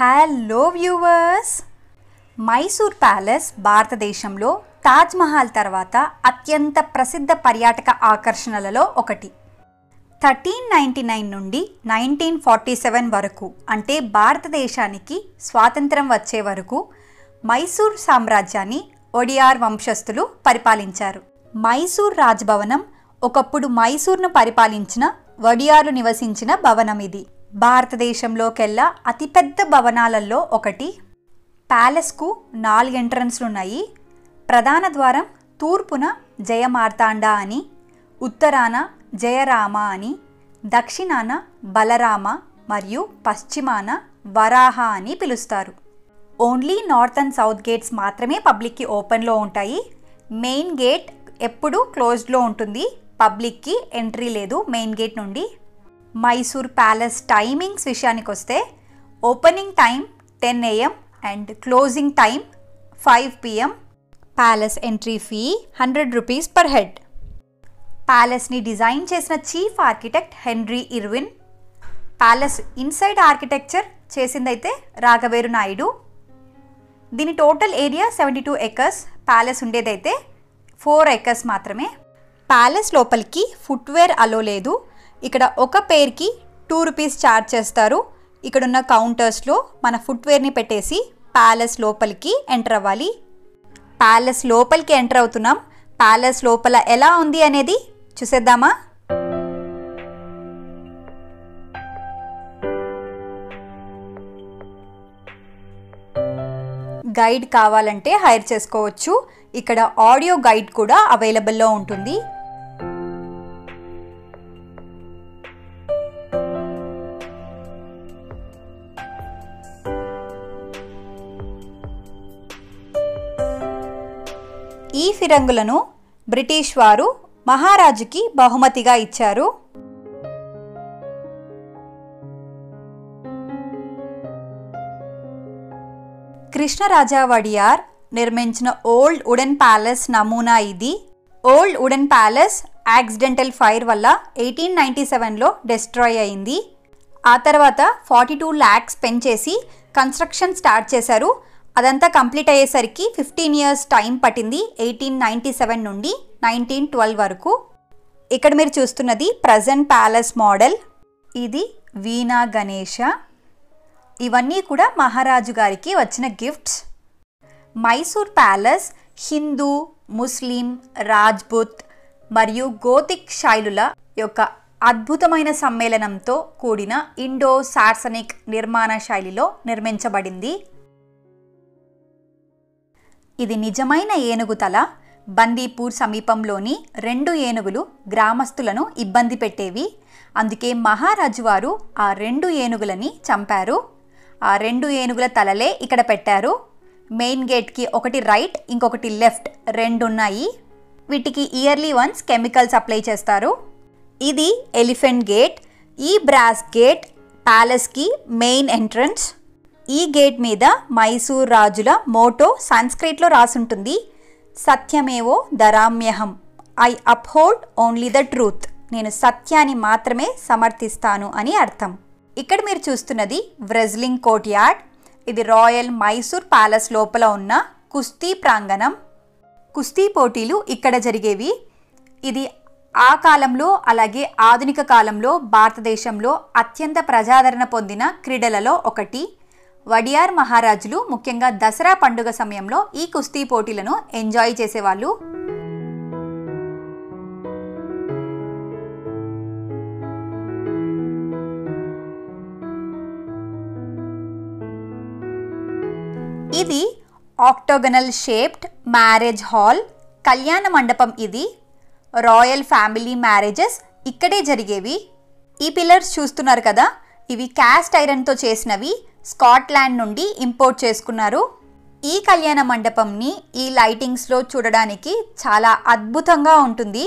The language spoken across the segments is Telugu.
హలో వ్యూవర్స్ మైసూర్ ప్యాలెస్ భారతదేశంలో తాజ్ మహల్ తర్వాత అత్యంత ప్రసిద్ధ పర్యాటక ఆకర్షణలలో ఒకటి థర్టీన్ నైంటీ నైన్ నుండి నైన్టీన్ ఫార్టీ సెవెన్ వరకు అంటే భారతదేశానికి స్వాతంత్రం వచ్చే వరకు మైసూర్ సామ్రాజ్యాన్ని ఒడియార్ వంశస్థులు పరిపాలించారు మైసూర్ రాజభవనం ఒకప్పుడు మైసూర్ను పరిపాలించిన వడియారు నివసించిన భవనం ఇది భారతదేశంలోకెల్లా అతిపెద్ద భవనాలలో ఒకటి ప్యాలెస్కు నాలుగు ఎంట్రన్స్లు ఉన్నాయి ప్రధాన ద్వారం తూర్పున జయమార్తాండ అని ఉత్తరాన జయరామ అని దక్షిణాన బలరామ మరియు పశ్చిమాన వరాహ అని పిలుస్తారు only north and south gates మాత్రమే పబ్లిక్కి ఓపెన్లో ఉంటాయి మెయిన్ గేట్ ఎప్పుడూ క్లోజ్డ్లో ఉంటుంది పబ్లిక్కి ఎంట్రీ లేదు మెయిన్ గేట్ నుండి మైసూర్ ప్యాలెస్ టైమింగ్స్ విషయానికి వస్తే opening time ten AM and closing time five PM palace entry fee hundred rupees per head ప్యాలెస్ని డిజైన్ చేసిన chief architect Henry Irwin palace inside architecture చేసిందైతే రాఘవేరు నాయుడు దీని total area seventy two acres palace ఉండేదైతే ఫోర్ ఎకర్స్ మాత్రమే ప్యాలెస్ లోపలికి ఫుట్వేర్ అలో లేదు ఇక్కడ ఒక పేర్కి టూ రూపీస్ ఛార్జ్ చేస్తారు ఇక్కడున్న కౌంటర్స్లో మన ఫుట్వేర్ని పెట్టేసి ప్యాలెస్ లోపలికి ఎంటర్ అవ్వాలి ప్యాలెస్ లోపలికి ఎంటర్ అవుతున్నాం ప్యాలెస్ లోపల ఎలా ఉంది అనేది చూసేద్దామా గైడ్ కావాలంటే హైర్ చేసుకోవచ్చు ఇక్కడ ఆడియో గైడ్ కూడా అవైలబుల్లో ఉంటుంది ఈ ఫిరంగులను బ్రిటిష్ వారు మహారాజుకి బహుమతిగా ఇచ్చారు కృష్ణరాజా వడియార్ నిర్మించిన ఓల్డ్ వుడెన్ ప్యాలెస్ నమూనా ఇది old wooden palace accidental fire వల్ల ఎయిటీన్ నైంటీ సెవెన్లో డెస్ట్రాయ్ అయింది ఆ తర్వాత ఫార్టీ టూ ల్యాక్స్ పెంచేసి కన్స్ట్రక్షన్ స్టార్ట్ చేశారు అదంతా కంప్లీట్ అయ్యేసరికి ఫిఫ్టీన్ ఇయర్స్ టైం పట్టింది ఎయిటీన్ నైంటీ సెవెన్ నుండి నైన్టీన్ ట్వెల్వ్ వరకు ఇక్కడ మీరు చూస్తున్నది ప్రజెంట్ ప్యాలెస్ మోడల్ ఇది వీణా గణేష ఇవన్నీ కూడా మహారాజు గారికి వచ్చిన గిఫ్ట్స్ మైసూర్ ప్యాలెస్ హిందూ ముస్లిం రాజ్పుత్ మరియు గోతిక్ శైలుల యొక్క అద్భుతమైన సమ్మేళనంతో కూడిన ఇండో సార్సనిక్ నిర్మాణ శైలిలో నిర్మించబడింది ఇది నిజమైన ఏనుగు తల బందీపూర్ సమీపంలోని రెండు ఏనుగులు గ్రామస్తులను ఇబ్బంది పెట్టేవి అందుకే మహారాజు వారు ఆ రెండు ఏనుగులని చంపారు ఆ రెండు ఏనుగుల తలలే ఇక్కడ పెట్టారు మెయిన్ గేట్కి ఒకటి రైట్ ఇంకొకటి లెఫ్ట్ రెండు ఉన్నాయి వీటికి ఇయర్లీ వన్స్ కెమికల్స్ అప్లై చేస్తారు ఇది ఎలిఫెంట్ గేట్ ఈ బ్రాస్ గేట్ ప్యాలెస్కి మెయిన్ ఎంట్రన్స్ ఈ గేట్ మీద మైసూర్ రాజుల మోటో సంస్క్రిట్లో రాసుంటుంది సత్యమేవో దరామ్యహం I uphold only the truth నేను సత్యాన్ని మాత్రమే సమర్థిస్తాను అని అర్థం ఇక్కడ మీరు చూస్తున్నది వ్రెజ్లింగ్ కోర్ట్ యార్డ్ ఇది రాయల్ మైసూర్ ప్యాలెస్ లోపల ఉన్న కుస్తీ ప్రాంగణం కుస్తీ పోటీలు ఇక్కడ జరిగేవి ఇది ఆ కాలంలో అలాగే ఆధునిక కాలంలో భారతదేశంలో అత్యంత ప్రజాదరణ పొందిన క్రీడలలో ఒకటి వడియార్ మహారాజులు ముఖ్యంగా దసరా పండుగ సమయంలో ఈ కుస్తీ పోటీలను ఎంజాయ్ చేసేవాళ్ళు ఇది ఆక్టోగనల్ షేప్డ్ మ్యారేజ్ హాల్ కళ్యాణ మండపం ఇది రాయల్ ఫ్యామిలీ మ్యారేజెస్ ఇక్కడే జరిగేవి ఈ పిల్లర్స్ చూస్తున్నారు కదా ఇవి క్యాస్ట్ ఐరన్తో చేసినవి స్కాట్లాండ్ నుండి ఇంపోర్ట్ చేసుకున్నారు ఈ కళ్యాణ మండపంని ఈ లైటింగ్స్లో చూడడానికి చాలా అద్భుతంగా ఉంటుంది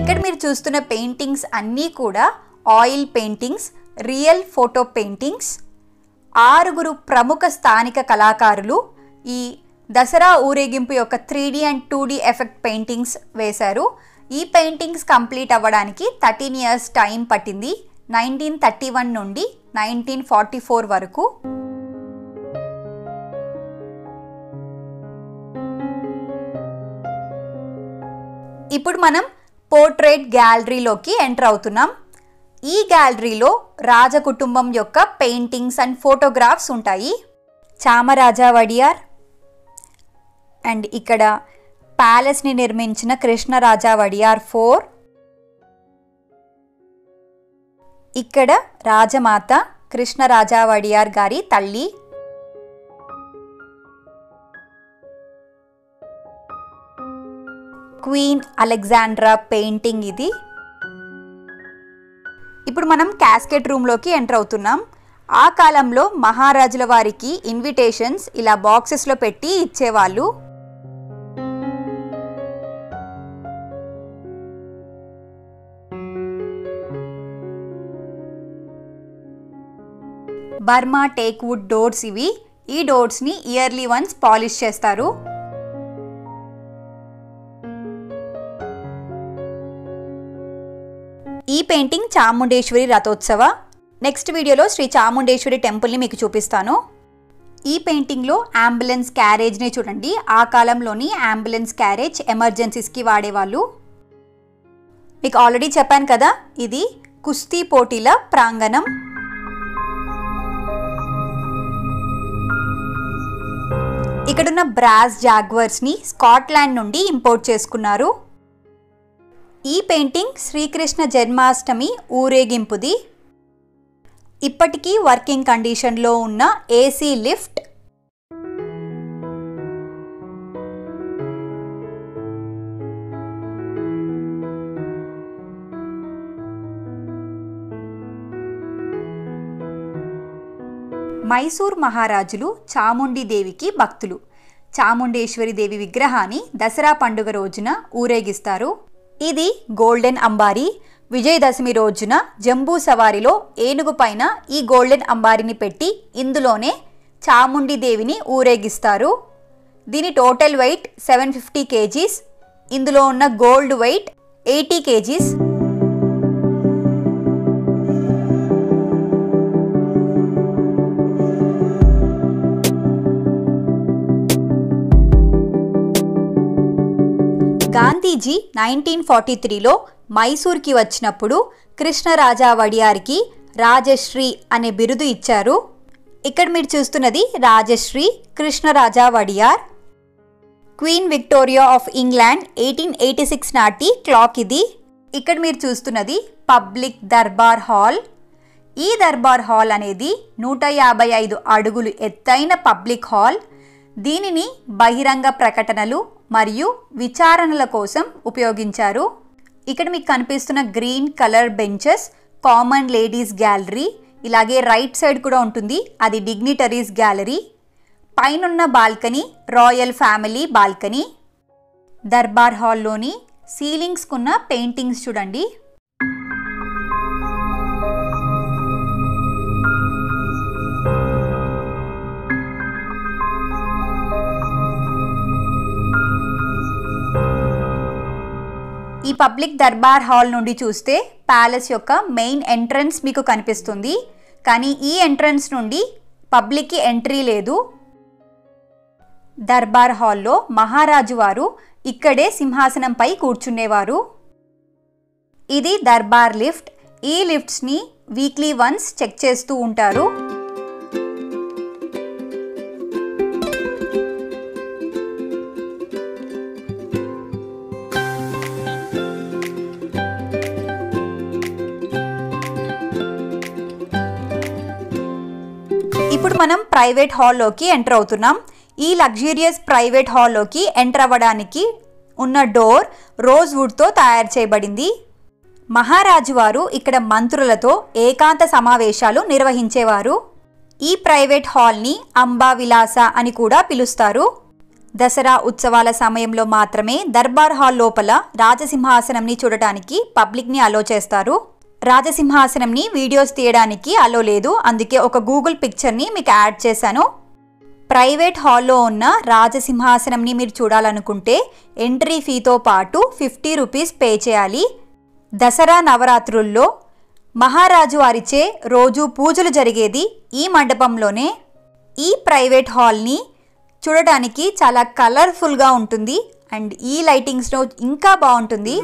ఇక్కడ మీరు చూస్తున్న పెయింటింగ్స్ అన్నీ కూడా oil paintings real photo paintings ఆరుగురు ప్రముఖ స్థానిక కళాకారులు ఈ దసరా ఊరేగింపు యొక్క three D and two D effect paintings వేశారు ఈ పెయింటింగ్స్ కంప్లీట్ అవ్వడానికి థర్టీన్ ఇయర్స్ టైం పట్టింది నైన్టీన్ థర్టీ వన్ నుండి నైన్టీన్ ఫార్టీ ఫోర్ వరకు ఇప్పుడు మనం పోర్ట్రేట్ గ్యాలరీలోకి ఎంటర్ అవుతున్నాం ఈ గ్యాలరీలో రాజకుటుంబం యొక్క పెయింటింగ్స్ అండ్ ఫోటోగ్రాఫ్స్ ఉంటాయి చామరాజా వడియార్ అండ్ ఇక్కడ ప్యాలెస్ని నిర్మించిన కృష్ణరాజా వడియార్ ఫోర్ ఇక్కడ రాజమాత కృష్ణరాజా వడియార్ గారి తల్లి క్వీన్ అలెగ్జాండ్రా పెయింటింగ్ ఇది ఇప్పుడు మనం క్యాస్కెట్ రూమ్లోకి ఎంటర్ అవుతున్నాం ఆ కాలంలో మహారాజుల వారికి ఇన్విటేషన్స్ ఇలా బాక్సెస్లో పెట్టి ఇచ్చేవాళ్ళు బర్మా టేక్ వుడ్ డోర్స్ ఇవి ఈ డోర్స్ని ఇయర్లీ వన్స్ పాలిష్ చేస్తారు ఈ పెయింటింగ్ చాముండేశ్వరి రథోత్సవ నెక్స్ట్ వీడియోలో శ్రీ చాముండేశ్వరి టెంపుల్ని మీకు చూపిస్తాను ఈ పెయింటింగ్లో అంబులెన్స్ క్యారేజ్ని చూడండి ఆ కాలంలోని అంబులెన్స్ క్యారేజ్ ఎమర్జెన్సీస్కి వాడేవాళ్ళు మీకు ఆల్రెడీ చెప్పాను కదా ఇది కుస్తీ పోటీల ప్రాంగణం ఇక్కడున్న బ్రాస్ జాగ్వర్స్ని స్కాట్లాండ్ నుండి ఇంపోర్ట్ చేసుకున్నారు ఈ పెయింటింగ్ శ్రీకృష్ణ జన్మాష్టమి ఊరేగింపుది ఇప్పటికీ వర్కింగ్ కండిషన్లో ఉన్న ఏసీ లిఫ్ట్ మైసూర్ మహారాజులు చాముండి దేవికి భక్తులు చాముండేశ్వరి దేవి విగ్రహాన్ని దసరా పండుగ రోజున ఊరేగిస్తారు ఇది గోల్డెన్ అంబారీ విజయదశమి రోజున జంబూ సవారిలో ఏనుగు పైన ఈ గోల్డెన్ అంబారిని పెట్టి ఇందులోనే చాముండి దేవిని ఊరేగిస్తారు దీని total weight seven fifty KGs ఇందులో ఉన్న gold weight eighty KGs Gandhiji nineteen forty త్రీలో మైసూర్కి వచ్చినప్పుడు కృష్ణరాజా వడియార్కి రాజశ్రీ అనే బిరుదు ఇచ్చారు ఇక్కడ మీరు చూస్తున్నది Rajashri Krishnaraja Wadiyar Queen Victoria of England eighteen eighty six నాటి క్లాక్ ఇది ఇక్కడ మీరు చూస్తున్నది పబ్లిక్ దర్బార్ హాల్ ఈ దర్బార్ హాల్ అనేది నూట యాభై ఐదు అడుగులు ఎత్తైన పబ్లిక్ హాల్ దీనిని బహిరంగ ప్రకటనలు మరియు విచారణల కోసం ఉపయోగించారు ఇక్కడ మీకు కనిపిస్తున్న green colour benches common ladies gallery ఇలాగే రైట్ సైడ్ కూడా ఉంటుంది అది డిగ్నిటరీస్ గ్యాలరీ పైనున్న balcony royal family balcony Durbar హాల్లోని సీలింగ్స్కున్న పెయింటింగ్స్ చూడండి ఈ పబ్లిక్ దర్బార్ హాల్ నుండి చూస్తే ప్యాలెస్ యొక్క మెయిన్ ఎంట్రన్స్ మీకు కనిపిస్తుంది కానీ ఈ ఎంట్రన్స్ నుండి పబ్లిక్కి ఎంట్రీ లేదు దర్బార్ హాల్లో మహారాజు వారు ఇక్కడే సింహాసనంపై కూర్చునేవారు ఇది దర్బార్ లిఫ్ట్ ఈ లిఫ్ట్స్ని వీక్లీ వన్స్ చెక్ చేస్తూ ఉంటారు ఇప్పుడు మనం ప్రైవేట్ హాల్లోకి ఎంటర్ అవుతున్నాం ఈ లగ్జూరియస్ ప్రైవేట్ హాల్లోకి ఎంటర్ అవ్వడానికి ఉన్న డోర్ రోజ్ వుడ్తో తయారు చేయబడింది మహారాజు వారు ఇక్కడ మంత్రులతో ఏకాంత సమావేశాలు నిర్వహించేవారు ఈ ప్రైవేట్ హాల్ని అంబా విలాస అని కూడా పిలుస్తారు దసరా ఉత్సవాల సమయంలో మాత్రమే దర్బార్ హాల్ లోపల రాజసింహాసనంని చూడటానికి పబ్లిక్ని అలో చేస్తారు రాజసింహాసనంని వీడియోస్ తీయడానికి అలో లేదు అందుకే ఒక గూగుల్ పిక్చర్ని మీకు యాడ్ చేశాను ప్రైవేట్ హాల్లో ఉన్న రాజసింహాసనంని మీరు చూడాలనుకుంటే ఎంట్రీ ఫీతో పాటు ఫిఫ్టీ రూపీస్ పే చేయాలి దసరా నవరాత్రుల్లో మహారాజు వారిచే రోజు పూజలు జరిగేది ఈ మండపంలోనే ఈ ప్రైవేట్ హాల్ని చూడటానికి చాలా కలర్ఫుల్గా ఉంటుంది అండ్ ఈ లైటింగ్స్లో ఇంకా బాగుంటుంది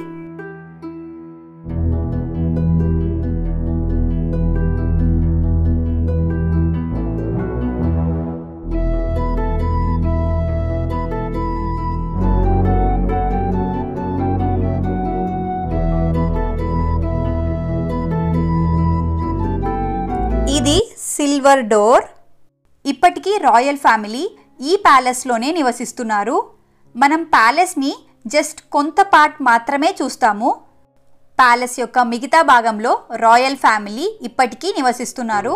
ఇది సిల్వర్ డోర్ ఇప్పటికీ రాయల్ ఫ్యామిలీ ఈ ప్యాలెస్లోనే నివసిస్తున్నారు మనం ప్యాలెస్ని జస్ట్ కొంత పార్ట్ మాత్రమే చూస్తాము ప్యాలెస్ యొక్క మిగతా భాగంలో రాయల్ ఫ్యామిలీ ఇప్పటికీ నివసిస్తున్నారు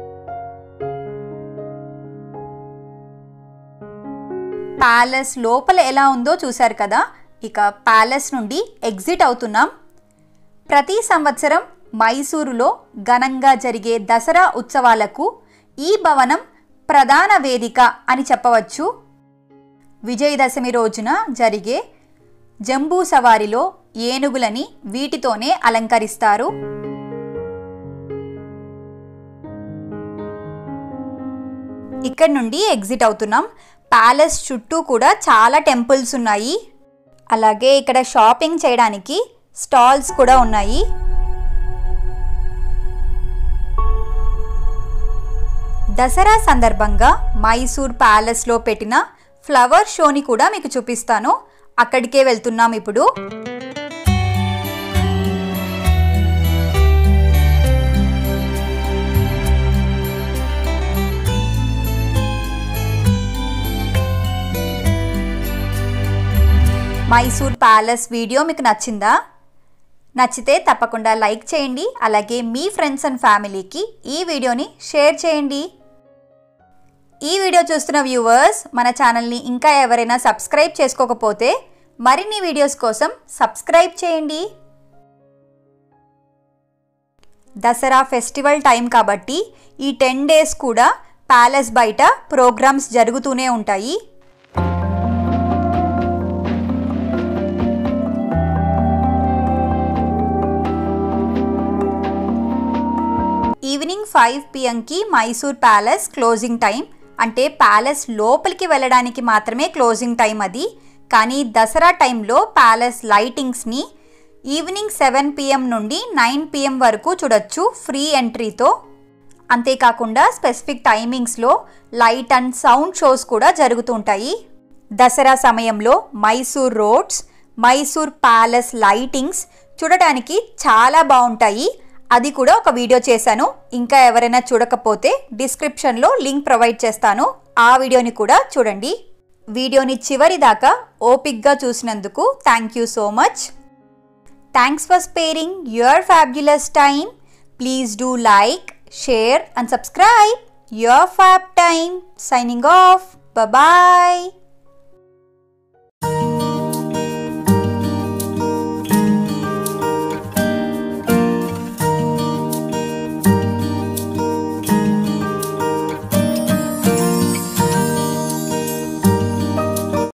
ప్యాలెస్ లోపల ఎలా ఉందో చూశారు కదా ఇక ప్యాలెస్ నుండి ఎగ్జిట్ అవుతున్నాం ప్రతి సంవత్సరం మైసూరులో ఘనంగా జరిగే దసరా ఉత్సవాలకు ఈ భవనం ప్రధాన వేదిక అని చెప్పవచ్చు విజయదశమి రోజున జరిగే జంబూ సవారిలో ఏనుగులని వీటితోనే అలంకరిస్తారు ఇక్కడ నుండి ఎగ్జిట్ అవుతున్నాం ప్యాలెస్ చుట్టూ కూడా చాలా టెంపుల్స్ ఉన్నాయి అలాగే ఇక్కడ షాపింగ్ చేయడానికి స్టాల్స్ కూడా ఉన్నాయి దసరా సందర్భంగా మైసూర్ ప్యాలెస్లో పెట్టిన ఫ్లవర్ షోని కూడా మీకు చూపిస్తాను అక్కడికే వెళ్తున్నాం ఇప్పుడు మైసూర్ ప్యాలెస్ వీడియో మీకు నచ్చిందా నచ్చితే తప్పకుండా లైక్ చేయండి అలాగే మీ ఫ్రెండ్స్ అండ్ ఫ్యామిలీకి ఈ వీడియోని షేర్ చేయండి ఈ వీడియో చూస్తున్న వ్యూవర్స్ మన ఛానల్ని ఇంకా ఎవరైనా సబ్స్క్రైబ్ చేసుకోకపోతే మరిన్ని వీడియోస్ కోసం సబ్స్క్రైబ్ చేయండి దసరా ఫెస్టివల్ టైం కాబట్టి ఈ టెన్ డేస్ కూడా ప్యాలెస్ బయట ప్రోగ్రామ్స్ జరుగుతూనే ఉంటాయి ఈవినింగ్ ఫైవ్ పిఎంకి మైసూర్ ప్యాలెస్ క్లోజింగ్ టైం అంటే ప్యాలెస్ లోపలికి వెళ్ళడానికి మాత్రమే క్లోజింగ్ టైం అది కానీ దసరా టైంలో ప్యాలెస్ లైటింగ్స్ని ఈవినింగ్ సెవెన్ పిఎం నుండి నైన్ పిఎం వరకు చూడొచ్చు ఫ్రీ ఎంట్రీతో అంతేకాకుండా స్పెసిఫిక్ టైమింగ్స్లో లైట్ అండ్ సౌండ్ షోస్ కూడా జరుగుతుంటాయి దసరా సమయంలో Mysore roads Mysore palace lightings చూడటానికి చాలా బాగుంటాయి అది కూడా ఒక వీడియో చేశాను ఇంకా ఎవరైనా చూడకపోతే డిస్క్రిప్షన్లో లింక్ ప్రొవైడ్ చేస్తాను ఆ వీడియోని కూడా చూడండి వీడియోని చివరి దాకా ఓపిక్గా చూసినందుకు thank you so much thanks for sparing your fabulous time please do like share and subscribe your fab time signing off bye